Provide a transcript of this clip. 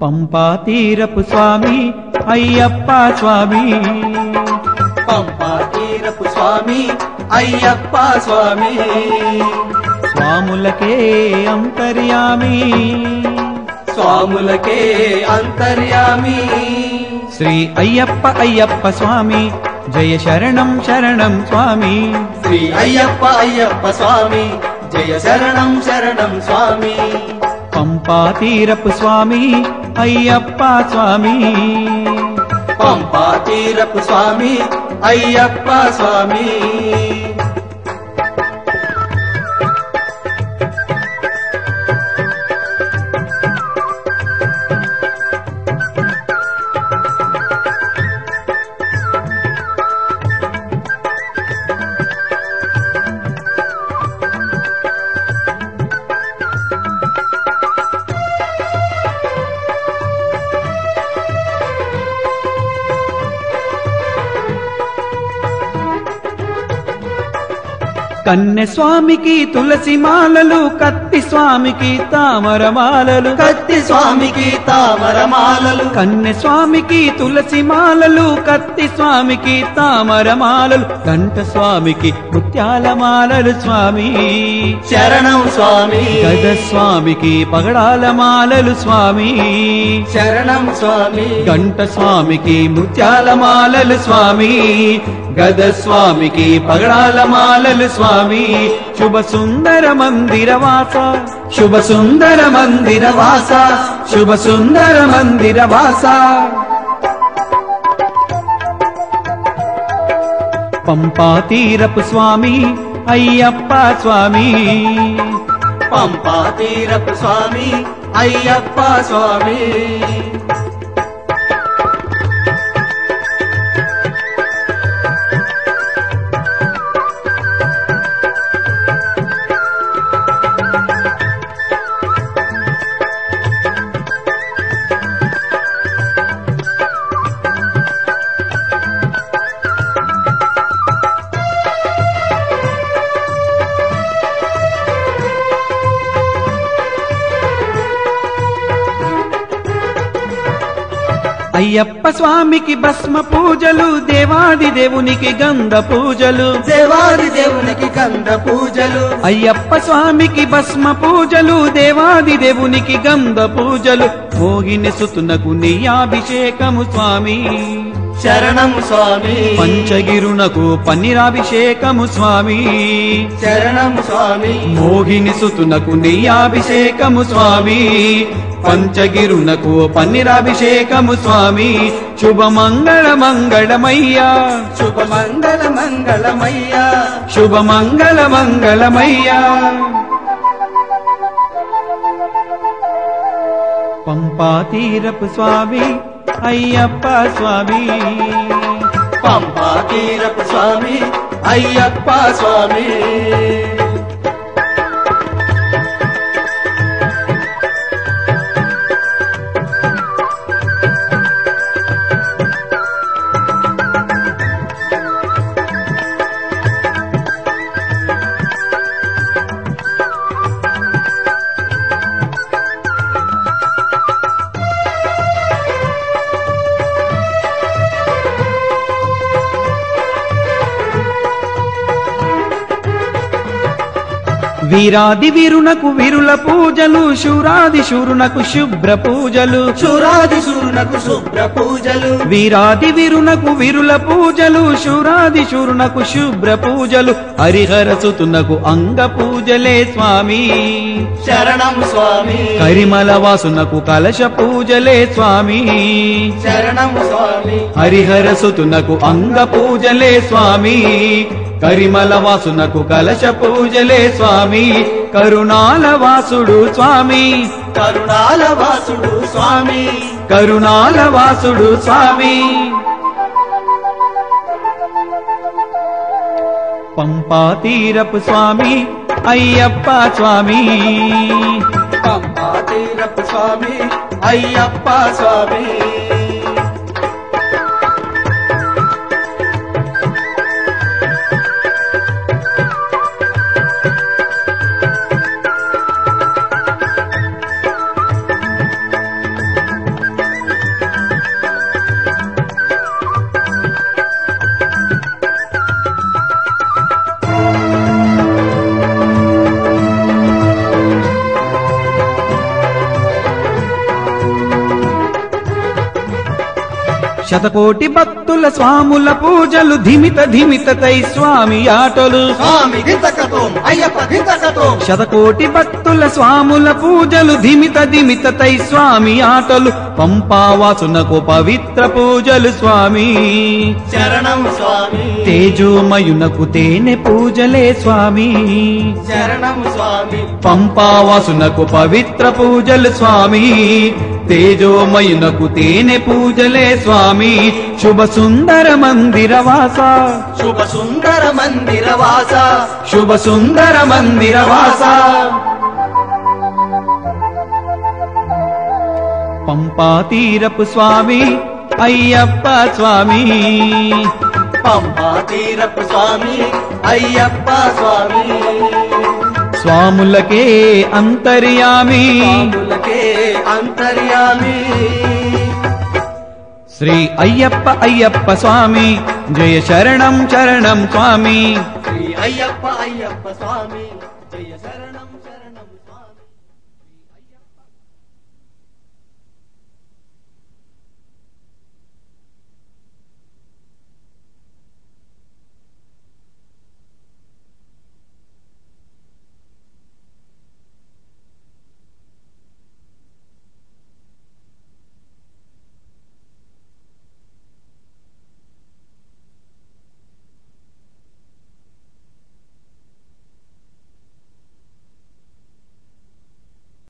పంపా తీరపు స్వామి అయ్యప్ప స్వామి పంపా తీరపు స్వామి అయ్యప్ప స్వామి స్వాములకే అంతర్యామి స్వాములకే అంతర్యామి శ్రీ అయ్యప్ప అయ్యప్ప స్వామి జయ శరణం శరణం స్వామి శ్రీ అయ్యప్ప అయ్యప్ప స్వామి జయ శరణం శరణం స్వామి పంపా తీరపు స్వామి అయ్యప్ప స్వామి పంపా తీరపు స్వామి అయ్యప్ప స్వామి కన్నె స్వామికి తులసి మాలలు కత్తి స్వామికి తామర మాలలు కత్తి స్వామికి తామరమాలలు కన్నె స్వామికి తులసి మాలలు కత్తి స్వామికి తామర మాలలు గంట స్వామికి ముత్యాల మాలలు స్వామి శరణం స్వామి గద స్వామికి పగడాల మాలలు స్వామి శరణం స్వామి గంట స్వామికి ముత్యాల మాలలు స్వామి గద స్వామికి పగడాల మాలలు స్వామి శుభ సుందర మందిర వాస శుభ సుందర మందిర వాస శుభ సుందర మందిర వాస పంపా తీరపు స్వామి అయ్యప్ప స్వామి పంపా తీరపు స్వామి అయ్యప్ప స్వామి అయ్యప్ప స్వామికి భస్మ పూజలు దేవాది దేవునికి గంధ పూజలు దేవాది దేవునికి గంధ పూజలు అయ్యప్ప స్వామికి భస్మ పూజలు దేవాది దేవునికి గంధ పూజలు మోగిని సుతునకు నెయ్యాభిషేకము స్వామి శరణం స్వామి పంచగిరునకు పన్నీరాభిషేకము స్వామి శరణం స్వామి మోగిని సుతునకు నెయ్యాభిషేకము స్వామి పంచగిరునకు పన్నీరాభిషేకము స్వామి శుభమంగళ మంగళమయ్యా శుభ మంగళ మంగళమయ్యా శుభమంగళ మంగళమయ్యా పంపా తీరపు స్వామి అయ్యప్ప స్వామి పంపా తీరపు స్వామి అయ్యప్ప స్వామి వీరాది వీరునకు వీరుల పూజలు శూరాది శూరునకు శుభ్ర పూజలు శురాది సూర్యునకు శుభ్ర పూజలు వీరాది వీరునకు వీరుల పూజలు శూరాది శూరునకు శుభ్ర పూజలు హరిహర సుతునకు అంగ పూజలే స్వామి శరణం స్వామి కరిమల వాసునకు కలశ పూజలే స్వామి శరణం స్వామి హరిహర సుతునకు అంగ పూజలే స్వామి కరిమల వాసునకు కలశ పూజలే స్వామి కరుణాల వాసుడు స్వామి కరుణాల వాసుడు స్వామి కరుణాల వాసుడు స్వామి పంపా తీరపు స్వామి అయ్యప్ప స్వామి పంపా తీరపు స్వామి అయ్యప్ప స్వామి శతకోటి భక్తుల స్వాముల పూజలు ధిమిత ధిమిత తై స్వామి ఆటలు స్వామి దింతకతోం అయ్యప్ప దింతకతోం శతకోటి భక్తుల స్వాముల పూజలు ధిమిత ధిమిత తై స్వామి ఆటలు పంపావాసునకు పవిత్ర పూజలు స్వామి శరణం స్వామి తేజోమయునకు తేనె పూజలే స్వామి శరణం స్వామి పంపావాసునకు పవిత్ర పూజలు స్వామి తేజోమయునకు తేనె పూజలే స్వామి శుభ సుందర మందిర వాస శుభ సుందర మందిర వాస శుభ సుందర మందిర వాస పంపా తీరపు స్వామి అయ్యప్ప స్వామి పంపా తీరపు స్వామి అయ్యప్ప స్వామి స్వాములకే అంతర్యామి స్వాములకే అంతర్యామి శ్రీ అయ్యప్ప అయ్యప్ప స్వామి జయ శరణం శరణం స్వామి శ్రీ అయ్యప్ప అయ్యప్ప స్వామి జయ శరణం శరణం స్వామి